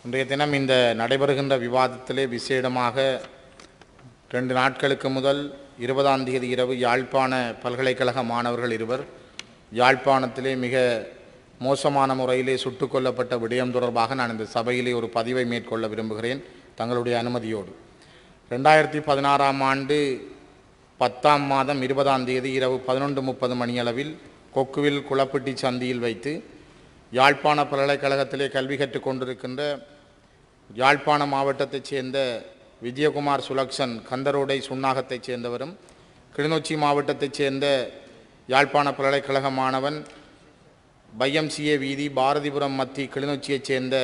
இன்றைய தினம் இந்த நடைபெறுகின்ற விவாதத்திலே விசேடமாக ரெண்டு நாட்களுக்கு முதல் இருபதாம் தேதி இரவு யாழ்ப்பாண பல்கலைக்கழக மாணவர்கள் இருவர் யாழ்ப்பாணத்திலே மிக மோசமான முறையிலே சுட்டுக் கொல்லப்பட்ட விடயம் தொடர்பாக நான் இந்த சபையிலே ஒரு பதிவை மேற்கொள்ள விரும்புகிறேன் தங்களுடைய அனுமதியோடு ரெண்டாயிரத்தி பதினாறாம் ஆண்டு பத்தாம் மாதம் இருபதாம் தேதி இரவு பதினொன்று முப்பது மணியளவில் கொக்குவில் குளப்பட்டி சந்தியில் வைத்து யாழ்ப்பாண பல்கலைக்கழகத்திலே கல்வி கற்றுக் கொண்டிருக்கின்ற யாழ்ப்பாண மாவட்டத்தைச் சேர்ந்த விஜயகுமார் சுலக்ஷன் கந்தரோடை சுண்ணாகத்தைச் சேர்ந்தவரும் கிளிநொச்சி மாவட்டத்தைச் சேர்ந்த யாழ்ப்பாண பல்கலைக்கழக மாணவன் பையம்சிஏ வீதி பாரதிபுரம் மத்தி கிளிநொச்சியைச் சேர்ந்த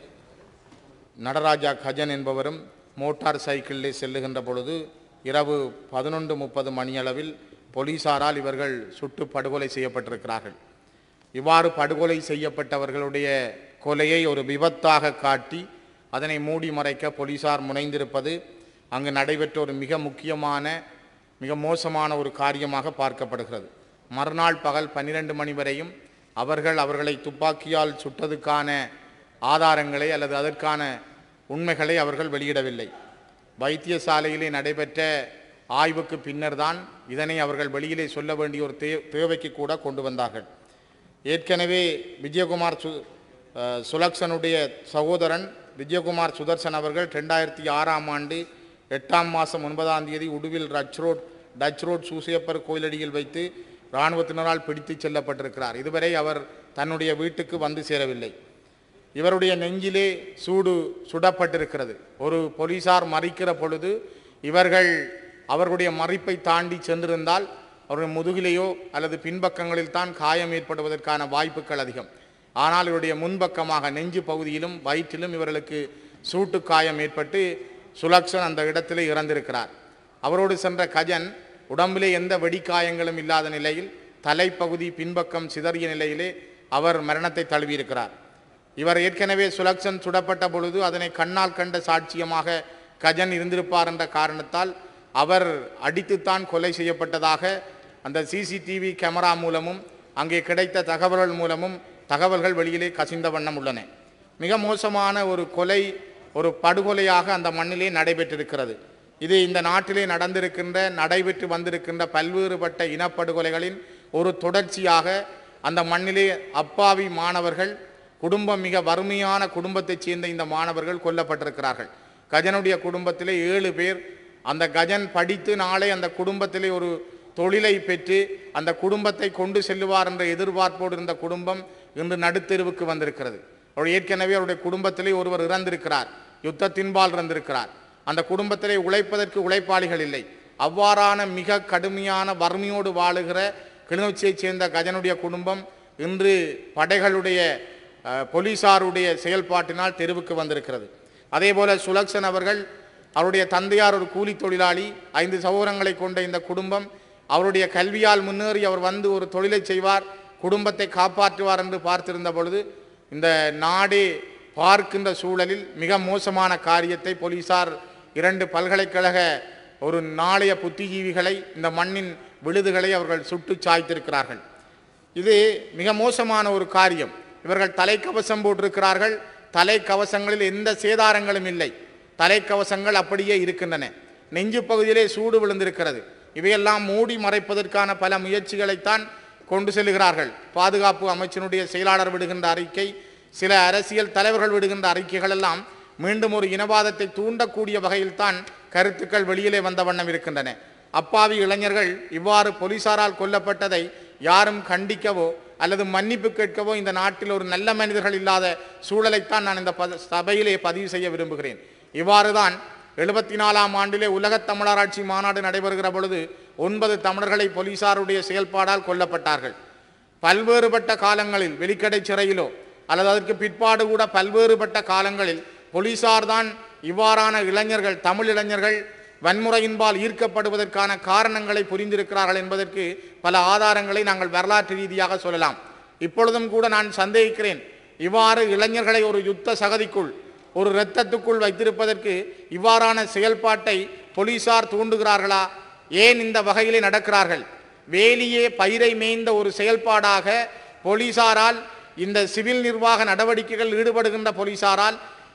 நடராஜா கஜன் என்பவரும் மோட்டார் சைக்கிளிலே செல்லுகின்ற பொழுது இரவு பதினொன்று முப்பது மணியளவில் போலீசாரால் இவர்கள் சுட்டு படுகொலை செய்யப்பட்டிருக்கிறார்கள் இவ்வாறு படுகொலை செய்யப்பட்டவர்களுடைய கொலையை ஒரு விபத்தாக காட்டி அதனை மூடி மறைக்க போலீசார் முனைந்திருப்பது அங்கு நடைபெற்ற ஒரு மிக முக்கியமான மிக மோசமான ஒரு காரியமாக பார்க்கப்படுகிறது மறுநாள் பகல் பன்னிரண்டு மணி வரையும் அவர்கள் அவர்களை துப்பாக்கியால் சுட்டதுக்கான ஆதாரங்களை அல்லது அதற்கான உண்மைகளை அவர்கள் வெளியிடவில்லை வைத்தியசாலையிலே நடைபெற்ற ஆய்வுக்கு பின்னர்தான் இதனை அவர்கள் வெளியிலே சொல்ல வேண்டிய ஒரு தே தேவைக்கு கூட கொண்டு வந்தார்கள் ஏற்கனவே விஜயகுமார் சு அஹ், சுலக்ஷனுடைய சகோதரன் விஜயகுமார் சுதர்சன் அவர்கள் ரெண்டாயிரத்தி ஆறாம் ஆண்டு எட்டாம் மாதம் ஒன்பதாம் தேதி Uduvil Dutch road Dutch road Susaiyappar கோயிலடியில் வைத்து இராணுவத்தினரால் பிடித்து செல்லப்பட்டிருக்கிறார் இதுவரை அவர் தன்னுடைய வீட்டுக்கு வந்து சேரவில்லை இவருடைய நெஞ்சிலே சூடு சுடப்பட்டிருக்கிறது ஒரு போலீசார் மறிக்கிற பொழுது இவர்கள் அவர்களுடைய மறிப்பை தாண்டி சென்றிருந்தால் அவருடைய முதுகிலேயோ அல்லது பின்பக்கங்களில் தான் காயம் ஏற்படுவதற்கான வாய்ப்புகள் அதிகம் ஆனால் இவருடைய முன்பக்கமாக நெஞ்சு பகுதியிலும் வயிற்றிலும் இவர்களுக்கு சூட்டு காயம் ஏற்பட்டு சுலக்ஷன் அந்த இடத்திலே இறந்திருக்கிறார் அவரோடு சென்ற கஜன் உடம்பிலே எந்த வெடிக்காயங்களும் இல்லாத நிலையில் தலைப்பகுதி பின்பக்கம் சிதறிய நிலையிலே அவர் மரணத்தை தழுவியிருக்கிறார் இவர் ஏற்கனவே சுலக்ஷன் சுடப்பட்ட பொழுது அதனை கண்ணால் கண்ட சாட்சியமாக கஜன் இருந்திருப்பார் என்ற காரணத்தால் அவர் அடித்துத்தான் கொலை செய்யப்பட்டதாக அந்த சிசிடிவி கேமரா மூலமும் அங்கே கிடைத்த தகவல்கள் மூலமும் தகவல்கள் வெளியிலே கசிந்த வண்ணம் உள்ளன மிக மோசமான ஒரு கொலை ஒரு படுகொலையாக அந்த மண்ணிலே நடைபெற்றிருக்கிறது இது இந்த நாட்டிலே நடந்திருக்கின்ற நடைபெற்று வந்திருக்கின்ற பல்வேறுபட்ட இனப்படுகொலைகளின் ஒரு தொடர்ச்சியாக அந்த மண்ணிலே அப்பாவி மாணவர்கள் குடும்பம் மிக வறுமையான குடும்பத்தைச் சேர்ந்த இந்த மாணவர்கள் கொல்லப்பட்டிருக்கிறார்கள் கஜனுடைய குடும்பத்திலே ஏழு பேர் அந்த கஜன் படித்து நாளை அந்த குடும்பத்திலே ஒரு தொழிலை பெற்று அந்த குடும்பத்தை கொண்டு செல்லுவார் என்ற எதிர்பார்ப்போடு இருந்த குடும்பம் இன்று நடுத்தெருவுக்கு வந்திருக்கிறது அவர் ஏற்கனவே அவருடைய குடும்பத்திலே ஒருவர் இறந்திருக்கிறார் யுத்தத்தின்பால் இறந்திருக்கிறார் அந்த குடும்பத்திலே உழைப்பதற்கு உழைப்பாளிகள் இல்லை அவ்வாறான மிக கடுமையான வறுமையோடு வாழுகிற கிளிநொச்சியைச் சேர்ந்த கஜனுடைய குடும்பம் இன்று படைகளுடைய அஹ், போலீசாருடைய செயல்பாட்டினால் தெருவுக்கு வந்திருக்கிறது அதேபோல சுலக்ஷன் அவர்கள் அவருடைய தந்தையார் ஒரு கூலி தொழிலாளி ஐந்து சகோதரங்களை கொண்ட இந்த குடும்பம் அவருடைய கல்வியால் முன்னேறி அவர் வந்து ஒரு தொழிலை செய்வார் குடும்பத்தை காப்பாற்றுவார் என்று பார்த்திருந்த பொழுது இந்த நாடே பார்க்கின்ற சூழலில் மிக மோசமான காரியத்தை போலீசார் இரண்டு பல்கலைக்கழக ஒரு நாளைய புத்திஜீவிகளை இந்த மண்ணின் விழுதுகளை அவர்கள் சுட்டு சாய்த்திருக்கிறார்கள் இது மிக மோசமான ஒரு காரியம் இவர்கள் தலைக்கவசம் போட்டிருக்கிறார்கள் தலைக்கவசங்களில் எந்த சேதாரங்களும் இல்லை தலைக்கவசங்கள் அப்படியே இருக்கின்றன நெஞ்சு பகுதியிலே சூடு விழுந்திருக்கிறது இவையெல்லாம் மூடி மறைப்பதற்கான பல முயற்சிகளைத்தான் கொண்டு செல்கிறார்கள் பாதுகாப்பு அமைச்சினுடைய செயலாளர் விடுகின்ற அறிக்கை சில அரசியல் தலைவர்கள் விடுகின்ற அறிக்கைகள் எல்லாம் மீண்டும் ஒரு இனவாதத்தை தூண்டக்கூடிய வகையில்தான் கருத்துக்கள் வெளியிலே வந்த வண்ணம் இருக்கின்றன அப்பாவி இளைஞர்கள் இவ்வாறு போலீசாரால் கொல்லப்பட்டதை யாரும் கண்டிக்கவோ அல்லது மன்னிப்பு கேட்கவோ இந்த நாட்டில் ஒரு நல்ல மனிதர்கள் இல்லாத சூழலைத்தான் நான் இந்த பத சபையிலே பதிவு செய்ய விரும்புகிறேன் இவ்வாறு தான் எழுபத்தி நாலாம் ஆண்டிலே உலகத் தமிழராட்சி மாநாடு நடைபெறுகிற பொழுது ஒன்பது தமிழர்களை போலீசாருடைய செயல்பாடால் கொல்லப்பட்டார்கள் பல்வேறுபட்ட காலங்களில் வெளிக்கடை சிறையிலோ அல்லது அதற்கு பிற்பாடு கூட பல்வேறுபட்ட காலங்களில் போலீசார் தான் இவ்வாறான இளைஞர்கள் தமிழ் இளைஞர்கள் வன்முறையின்பால் ஈர்க்கப்படுவதற்கான காரணங்களை புரிந்திருக்கிறார்கள் என்பதற்கு பல ஆதாரங்களை நாங்கள் வரலாற்று ரீதியாக சொல்லலாம் இப்பொழுதும் கூட நான் சந்தேகிக்கிறேன் இவ்வாறு இளைஞர்களை ஒரு யுத்த சகதிக்குள் ஒரு இரத்தத்துக்குள் வைத்திருப்பதற்கு இவ்வாறான செயல்பாட்டை போலீசார் தூண்டுகிறார்களா ஏன் இந்த வகையிலே நடக்கிறார்கள் வேலியே பயிரை மேய்ந்த ஒரு செயல்பாடாக போலீசாரால் இந்த சிவில் நிர்வாக நடவடிக்கைகள் ஈடுபடுகின்ற போலீசாரால்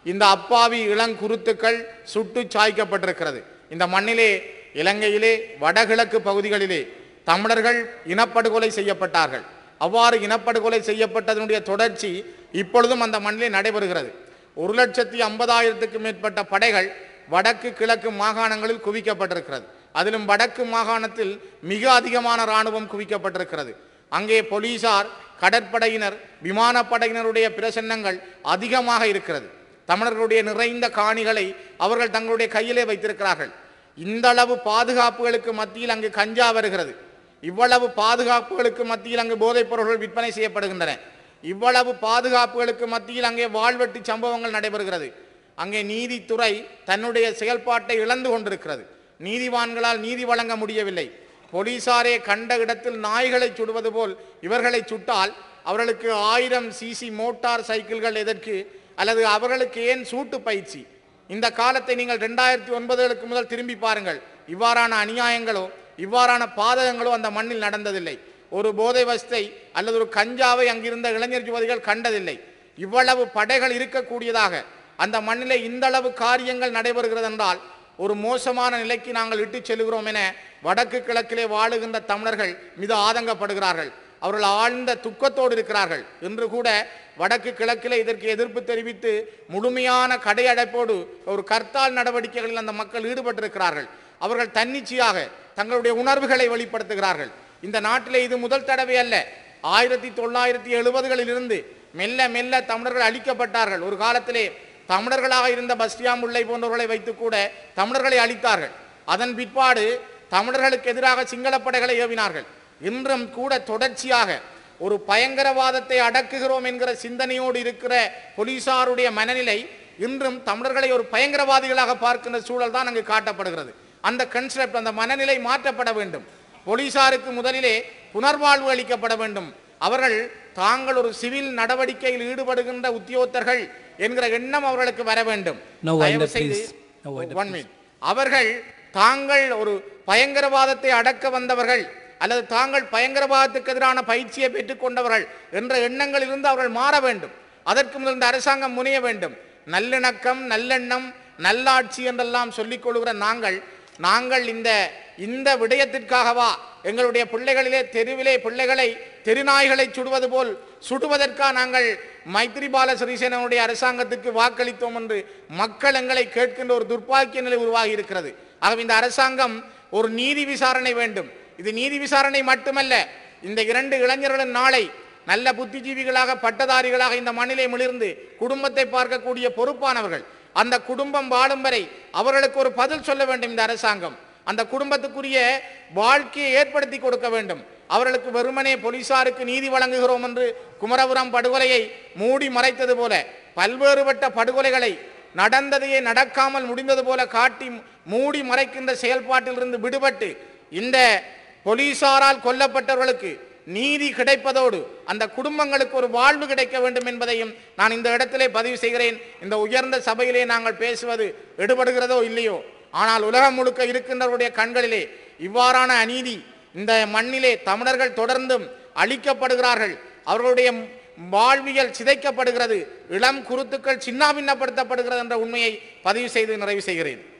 இந்த அப்பாவி இளங்குருத்துக்கள் சுட்டு சாய்க்கப்பட்டிருக்கிறது இந்த மண்ணிலே இலங்கையிலே வடகிழக்கு பகுதிகளிலே தமிழர்கள் இனப்படுகொலை செய்யப்பட்டார்கள் அவ்வாறு இனப்படுகொலை செய்யப்பட்டதனுடைய தொடர்ச்சி இப்பொழுதும் அந்த மண்ணிலே நடைபெறுகிறது ஒரு லட்சத்தி ஐம்பதாயிரத்துக்கு மேற்பட்ட படைகள் வடக்கு கிழக்கு மாகாணங்களில் குவிக்கப்பட்டிருக்கிறது அதிலும் வடக்கு மாகாணத்தில் மிக அதிகமான இராணுவம் குவிக்கப்பட்டிருக்கிறது அங்கே போலீசார் கடற்படையினர் விமானப்படையினருடைய பிரசன்னங்கள் அதிகமாக இருக்கிறது தமிழர்களுடைய நிறைந்த காணிகளை அவர்கள் தங்களுடைய கையிலே வைத்திருக்கிறார்கள் இந்த அளவு பாதுகாப்புகளுக்கு மத்தியில் அங்கு கஞ்சா வருகிறது இவ்வளவு பாதுகாப்புகளுக்கு மத்தியில் அங்கு போதைப் பொருள்கள் விற்பனை செய்யப்படுகின்றன இவ்வளவு பாதுகாப்புகளுக்கு மத்தியில் அங்கே வாழ்வெட்டு சம்பவங்கள் நடைபெறுகிறது அங்கே நீதித்துறை தன்னுடைய செயல்பாட்டை இழந்து கொண்டிருக்கிறது நீதிவான்களால் நீதி வழங்க முடியவில்லை போலீசாரே கண்ட இடத்தில் நாய்களை சுடுவது போல் இவர்களை சுட்டால் அவர்களுக்கு ஆயிரம் சிசி மோட்டார் சைக்கிள்கள் எதற்கு அல்லது அவர்களுக்கு ஏன் சூட்டு பயிற்சி இந்த காலத்தை நீங்கள் ரெண்டாயிரத்தி ஒன்பதுகளுக்கு முதல் திரும்பி பாருங்கள் இவ்வாறான அநியாயங்களோ இவ்வாறான பாதகங்களோ அந்த மண்ணில் நடந்ததில்லை ஒரு போதை வஸ்தை அல்லது ஒரு கஞ்சாவை அங்கிருந்த இளைஞர் யுவதிகள் கண்டதில்லை இவ்வளவு படைகள் இருக்கக்கூடியதாக அந்த மண்ணிலே இந்த அளவு காரியங்கள் நடைபெறுகிறது என்றால் ஒரு மோசமான நிலைக்கு நாங்கள் இட்டுச் செல்கிறோம் என வடக்கு கிழக்கிலே வாழுகின்ற தமிழர்கள் மிக ஆதங்கப்படுகிறார்கள் அவர்கள் ஆழ்ந்த துக்கத்தோடு இருக்கிறார்கள் என்று கூட வடக்கு கிழக்கிலே இதற்கு எதிர்ப்பு தெரிவித்து முழுமையான கடையடைப்போடு ஒரு கர்த்தால் நடவடிக்கைகளில் அந்த மக்கள் ஈடுபட்டிருக்கிறார்கள் அவர்கள் தன்னிச்சையாக தங்களுடைய உணர்வுகளை வெளிப்படுத்துகிறார்கள் இந்த நாட்டிலே இது முதல் தடவை அல்ல ஆயிரத்தி தொள்ளாயிரத்தி எழுபதுகளில் இருந்து மெல்ல மெல்ல தமிழர்கள் அழிக்கப்பட்டார்கள் ஒரு காலத்திலே தமிழர்களாக இருந்த பஸ்டியாம் முல்லை போன்றவர்களை வைத்து கூட தமிழர்களை அழித்தார்கள் அதன் பிற்பாடு தமிழர்களுக்கு எதிராக சிங்களப் படைகளை ஏவினார்கள் இன்றும் கூட தொடர்ச்சியாக ஒரு பயங்கரவாதத்தை அடக்குகிறோம் என்கிற சிந்தனையோடு இருக்கிற போலீசாருடைய மனநிலை இன்றும் தமிழர்களை ஒரு பயங்கரவாதிகளாக பார்க்கின்ற சூழல் தான் அங்கு காட்டப்படுகிறது அந்த கன்செப்ட் அந்த மனநிலை மாற்றப்பட வேண்டும் போலீசாருக்கு முதலிலே புனர்வாழ்வு அளிக்கப்பட வேண்டும் அவர்கள் தாங்கள் ஒரு சிவில் நடவடிக்கையில் ஈடுபடுகின்ற உத்தியோகத்தர்கள் என்கிற எண்ணம் அவர்களுக்கு வர வேண்டும் No wind தயவு up, செய்து- please. No wind up, One minute. அவர்கள் தாங்கள் ஒரு பயங்கரவாதத்தை அடக்க வந்தவர்கள் அல்லது தாங்கள் பயங்கரவாதத்துக்கு எதிரான பயிற்சியை பெற்றுக்கொண்டவர்கள் என்ற எண்ணங்களிலிருந்து அவர்கள் மாற வேண்டும் அதற்கு முதல் இந்த அரசாங்கம் முனைய வேண்டும் நல்லிணக்கம் நல்லெண்ணம் நல்லாட்சி என்றெல்லாம் சொல்லிக் கொள்கிற நாங்கள் நாங்கள் இந்த இந்த விடயத்திற்காகவா எங்களுடைய பிள்ளைகளிலே தெருவிலே பிள்ளைகளை தெருநாய்களை சுடுவது போல் சுடுவதற்கா நாங்கள் மைத்ரிபால சிறிசேனனுடைய அரசாங்கத்துக்கு வாக்களித்தோம் என்று மக்கள் எங்களை கேட்கின்ற ஒரு துர்ப்பாக்கிய நிலை உருவாகி இருக்கிறது ஆகவே இந்த அரசாங்கம் ஒரு நீதி விசாரணை வேண்டும் இது நீதி விசாரணை மட்டுமல்ல இந்த இரண்டு இளைஞர்களின் நாளை நல்ல புத்திஜீவிகளாக பட்டதாரிகளாக இந்த மண்ணிலே மிளிர்ந்து குடும்பத்தை பார்க்கக்கூடிய பொறுப்பானவர்கள் அந்த குடும்பம் வாழும் வரை அவர்களுக்கு ஒரு பதில் சொல்ல வேண்டும் இந்த அரசாங்கம் அந்த குடும்பத்துக்குரிய வாழ்க்கையை ஏற்படுத்தி கொடுக்க வேண்டும் அவர்களுக்கு வெறுமனே போலீசாருக்கு நீதி வழங்குகிறோம் என்று குமரபுரம் படுகொலையை மூடி மறைத்தது போல பல்வேறுபட்ட படுகொலைகளை நடந்ததையே நடக்காமல் முடிந்தது போல காட்டி மூடி மறைக்கின்ற செயல்பாட்டிலிருந்து விடுபட்டு இந்த போலீசாரால் கொல்லப்பட்டவர்களுக்கு நீதி கிடைப்பதோடு அந்த குடும்பங்களுக்கு ஒரு வாழ்வு கிடைக்க வேண்டும் என்பதையும் நான் இந்த இடத்திலே பதிவு செய்கிறேன் இந்த உயர்ந்த சபையிலே நாங்கள் பேசுவது எடுபடுகிறதோ இல்லையோ ஆனால் உலகம் முழுக்க இருக்கின்றவருடைய கண்களிலே இவ்வாறான அநீதி இந்த மண்ணிலே தமிழர்கள் தொடர்ந்தும் அழிக்கப்படுகிறார்கள் அவர்களுடைய வாழ்வியல் சிதைக்கப்படுகிறது இளம் குருத்துக்கள் சின்னாபின்னப்படுத்தப்படுகிறது என்ற உண்மையை பதிவு செய்து நிறைவு செய்கிறேன்